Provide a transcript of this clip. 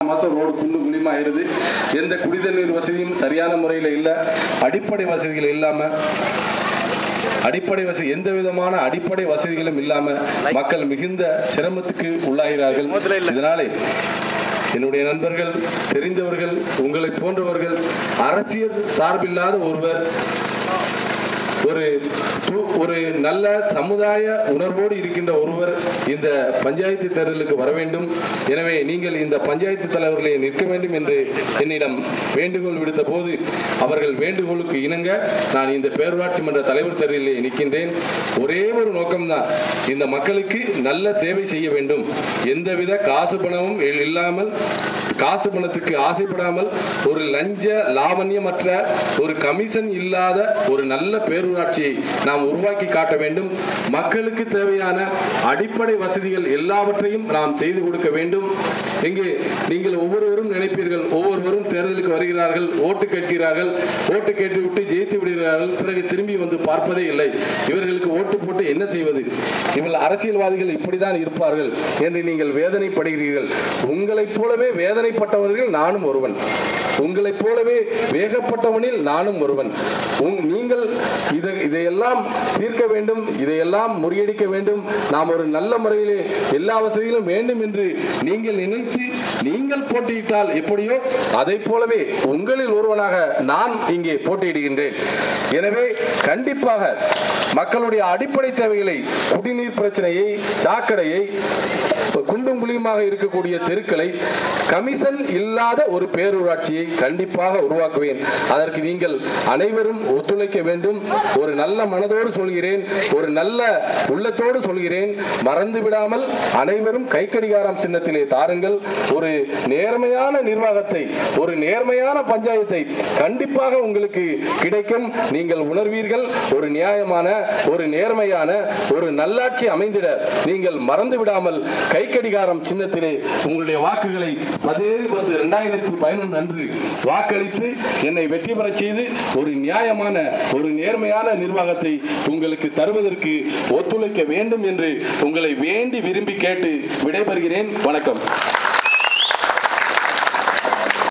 மாசம் ரோடு குண்டு குழியுமா ஆயிருது எந்த குடிதண்ணீர் வசதியும் சரியான முறையில் இல்லை அடிப்படை வசதிகள் இல்லாம அடிப்படை வசதி எந்த விதமான அடிப்படை வசதிகளும் இல்லாம மக்கள் மிகுந்த சிரமத்துக்கு உள்ளாகிறார்கள் இதனாலே என்னுடைய நண்பர்கள் தெரிந்தவர்கள் உங்களை போன்றவர்கள் அரசியல் சார்பில்லாத ஒருவர் ஒரு து- ஒரு நல்ல சமுதாய உணர்வோடு இருக்கின்ற ஒருவர் இந்த பஞ்சாயத்து தேர்தலுக்கு வர வேண்டும் எனவே நீங்கள் இந்த பஞ்சாயத்து தலைவர்களை நிற்க வேண்டும் என்று என்னிடம் வேண்டுகோள் விடுத்த போது அவர்கள் வேண்டுகோளுக்கு இணங்க நான் இந்த பேரூராட்சி மன்ற தலைவர் தேர்தலில் நிற்கின்றேன் ஒரே ஒரு நோக்கம்தான் இந்த மக்களுக்கு நல்ல சேவை செய்ய வேண்டும் எந்தவித காசு பணமும் இல்- இல்லாமல் காசு பணத்துக்கு ஆசைப்படாமல் ஒரு லஞ்ச லாவண்யமற்ற ஒரு கமிஷன் இல்லாத ஒரு நல்ல பேரூராட்சியை நாம் உருவாக்கி காட்ட வேண்டும் மக்களுக்கு தேவையான அடிப்படை வசதிகள் எல்லாவற்றையும் நாம் செய்து கொடுக்க வேண்டும் இங்கே நீங்கள் ஒவ்வொருவரும் நினைப்பீர்கள் ஒவ்வொருவரும் தேர்தலுக்கு வருகிறார்கள் ஓட்டு கேட்கிறார்கள் ஓட்டு கேட்டுவிட்டு ஜெயித்து விடுகிறார்கள் பிறகு திரும்பி வந்து பார்ப்பதே இல்லை இவர்களுக்கு ஓட்டு போட்டு என்ன செய்வது இவர்கள் அரசியல்வாதிகள் இப்படிதான் இருப்பார்கள் என்று நீங்கள் வேதனைப்படுகிறீர்கள் உங்களைப் போலவே வேதனைப்பட்டவர்கள் நானும் ஒருவன் உங்களைப் போலவே வேகப்பட்டவனில் நானும் ஒருவன் உங்- நீங்கள் இதை இதையெல்லாம் தீர்க்க வேண்டும் இதையெல்லாம் முறியடிக்க வேண்டும் நாம் ஒரு நல்ல முறையிலே எல்லா வசதிகளும் வேண்டும் என்று நீங்கள் நினைத்து நீங்கள் போட்டியிட்டால் எப்படியோ அதை போலவே உங்களில் ஒருவனாக நான் இங்கே போட்டியிடுகின்றேன் எனவே கண்டிப்பாக மக்களுடைய அடிப்படை தேவைகளை குடிநீர் பிரச்சனையை சாக்கடையை குண்டும் குழியுமாக இருக்கக்கூடிய தெருக்களை கமிஷன் இல்லாத ஒரு பேரூராட்சியை கண்டிப்பாக உருவாக்குவேன் அதற்கு நீங்கள் அனைவரும் ஒத்துழைக்க வேண்டும் ஒரு நல்ல மனதோடு சொல்கிறேன் ஒரு நல்ல உள்ளத்தோடு சொல்கிறேன் மறந்து விடாமல் அனைவரும் கைக்கடிகாரம் சின்னத்திலே தாருங்கள் ஒரு நேர்மையான நிர்வாகத்தை ஒரு நேர்மையான பஞ்சாயத்தை கண்டிப்பாக உங்களுக்கு கிடைக்கும் நீங்கள் உணர்வீர்கள் ஒரு நியாயமான ஒரு நேர்மையான ஒரு நல்லாட்சி அமைந்திட நீங்கள் மறந்து விடாமல் கைக்கடிகாரம் சின்னத்திலே உங்களுடைய வாக்குகளை பதினேழு பத்து இரண்டாயிரத்தி பதினொன்று அன்று வாக்களித்து என்னை வெற்றி பெறச் செய்து ஒரு நியாயமான ஒரு நேர்மையான நிர்வாகத்தை உங்களுக்கு தருவதற்கு ஒத்துழைக்க வேண்டும் என்று உங்களை வேண்டி விரும்பி கேட்டு விடைபெறுகிறேன் வணக்கம்